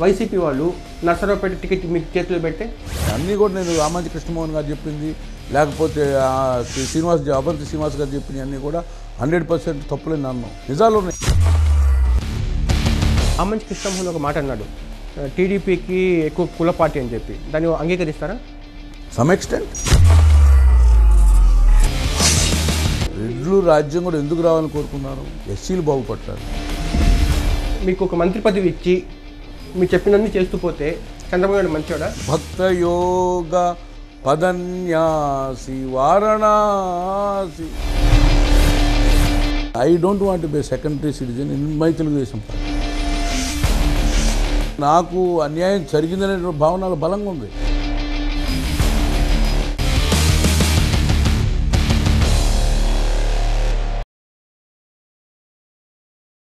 YCP వాళ్ళు Narasaraopet ticket మీకు చేతిలో పెడితే అన్నీ కూడా నేను రామాజీ కృష్ణమోహన్ గారు చెప్పింది లేకపోతే ఆ శ్రీ- శ్రీనివాస్ అవంతి శ్రీనివాస్ గారు చెప్పింది అన్నీ కూడా హండ్రెడ్ పర్సెంట్ తప్పులేని అన్నాం నిజాలు ఉన్నాయి అమ్మంచి కృష్ణమోహన్ ఒక మాట అన్నాడు టీడీపీకి ఎక్కువ కుల పార్టీ అని చెప్పి దాన్ని అంగీకరిస్తారా సమ్ ఎక్స్టెంట్ రెడ్లు రాజ్యం కూడా ఎందుకు రావాలని కోరుకున్నారు ఎస్సీలు బాగుపడతారు మీకు ఒక మంత్రి పదవి ఇచ్చి మీరు చెప్పినన్ని చేస్తూ పోతే చంద్రబాబు నాయుడు మంచివాడా భక్త యోగ పదన్యాసి Varanasi I don't want be secondary citizen in my Telugu Desam party నాకు అన్యాయం జరిగిందనే భావనలు బలంగా ఉంది